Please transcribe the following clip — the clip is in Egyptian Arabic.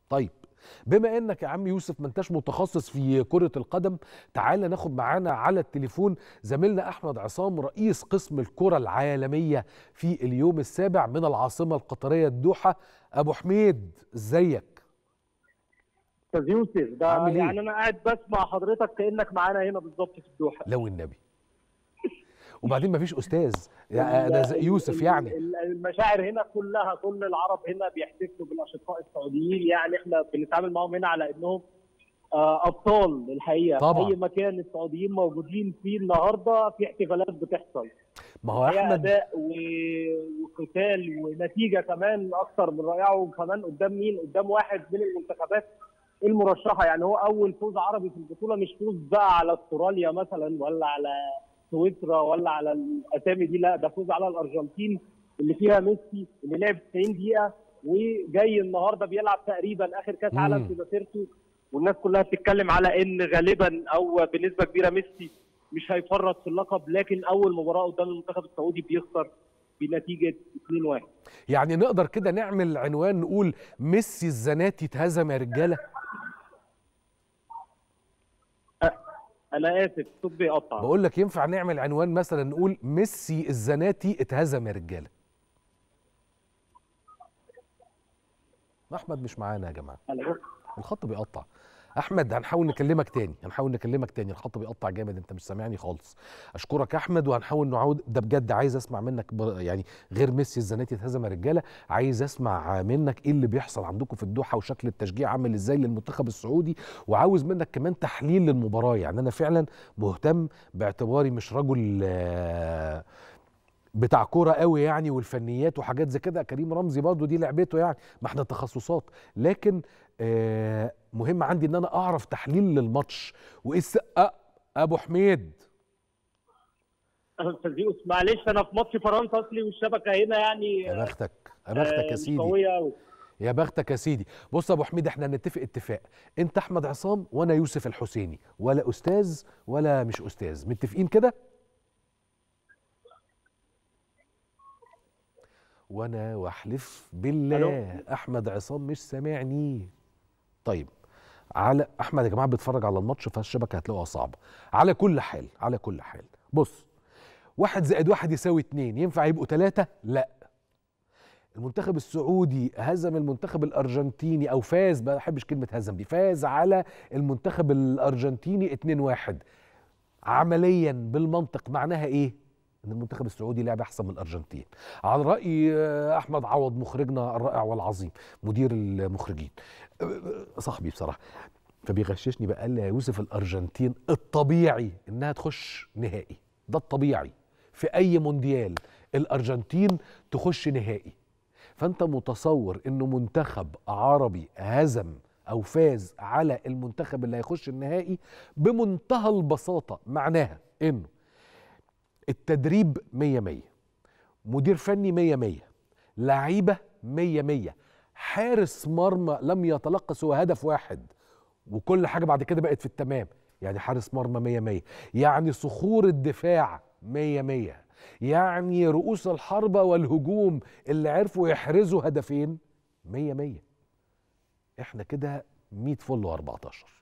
طيب بما انك يا عم يوسف ما انتش متخصص في كرة القدم تعال ناخد معانا على التليفون زميلنا احمد عصام رئيس قسم الكرة العالمية في اليوم السابع من العاصمة القطرية الدوحة ابو حميد ازيك استاذ يوسف ده عامل إيه؟ يعني انا قاعد بسمع حضرتك كانك معانا هنا بالظبط في الدوحه لو النبي وبعدين ما فيش استاذ يعني انا زي يوسف يعني ال- المشاعر هنا كلها كل العرب هنا بيحتفلوا بالاشقاء السعوديين يعني احنا بنتعامل معاهم هنا على انهم آه، ابطال الحقيقه طبعاً. اي مكان السعوديين موجودين فيه النهارده في احتفالات بتحصل ما هو هي احمد اداء و- وقتال ونتيجه كمان اكثر من رائعه وكمان قدام مين؟ قدام واحد من المنتخبات المرشحه يعني هو اول فوز عربي في البطوله مش فوز بقى على استراليا مثلا ولا على سويسرا ولا على الاسامي دي لا ده فوز على الارجنتين اللي فيها ميسي اللي لعب 90 دقيقه وجاي النهارده بيلعب تقريبا اخر كاس مم. عالم في مسيرته والناس كلها بتتكلم على ان غالبا او بنسبه كبيره ميسي مش هيفرط في اللقب لكن اول مباراه قدام المنتخب السعودي بيخسر بنتيجه 2-1 يعني نقدر كده نعمل عنوان نقول ميسي الزناتي اتهزم يا رجاله انا اسف الصوت بيقطع بقول لك ينفع نعمل عنوان مثلا نقول ميسي الزناتي اتهزم يا رجاله احمد مش معانا يا جماعه أنا بص- الخط بيقطع احمد هنحاول نكلمك تاني هنحاول نكلمك تاني الخط بيقطع جامد انت مش سامعني خالص اشكرك يا احمد وهنحاول نعود ده بجد عايز اسمع منك ب... يعني غير ميسي الزناتي اتهزم يا رجاله عايز اسمع منك ايه اللي بيحصل عندكم في الدوحه وشكل التشجيع عامل ازاي للمنتخب السعودي وعاوز منك كمان تحليل للمباراه يعني انا فعلا مهتم باعتباري مش رجل آه، بتاع كوره قوي يعني والفنيات وحاجات زي كده كريم رمزي برضه دي لعبته يعني ما احنا تخصصات لكن آه مهم عندي ان انا اعرف تحليل للماتش وايه الس- أ- ابو حميد استاذ يوسف معلش انا في ماتش فرنسا اصلي والشبكه هنا يعني يا بختك يا آه، بختك يا مش سيدي قويه قوي يا بختك يا سيدي بص يا ابو حميد احنا هنتفق اتفاق انت احمد عصام وانا يوسف الحسيني ولا استاذ ولا مش استاذ متفقين كده وانا واحلف بالله احمد عصام مش سامعني طيب على احمد يا جماعه بيتفرج على الماتش فالشبكه هتلاقوها صعبه على كل حال على كل حال بص واحد زائد واحد يساوي اتنين ينفع يبقوا تلاتة لا المنتخب السعودي هزم المنتخب الارجنتيني او فاز ما بحبش كلمه هزم دي فاز على المنتخب الارجنتيني 2-1 عمليا بالمنطق معناها ايه ان المنتخب السعودي لعب احسن من الارجنتين على راي آه، احمد عوض مخرجنا الرائع والعظيم مدير المخرجين آه، صاحبي بصراحه فبيغششني بقى قال لي يا يوسف الارجنتين الطبيعي انها تخش نهائي ده الطبيعي في اي مونديال الارجنتين تخش نهائي فانت متصور انه منتخب عربي هزم او فاز على المنتخب اللي هيخش النهائي بمنتهى البساطه معناها انه التدريب مية مية مدير فني مية مية لعيبة مية مية حارس مرمى لم يتلقى سوى هدف واحد وكل حاجة بعد كده بقت في التمام يعني حارس مرمى مية مية يعني صخور الدفاع مية مية يعني رؤوس الحربة والهجوم اللي عرفوا يحرزوا هدفين مية مية احنا كده 100 فل و14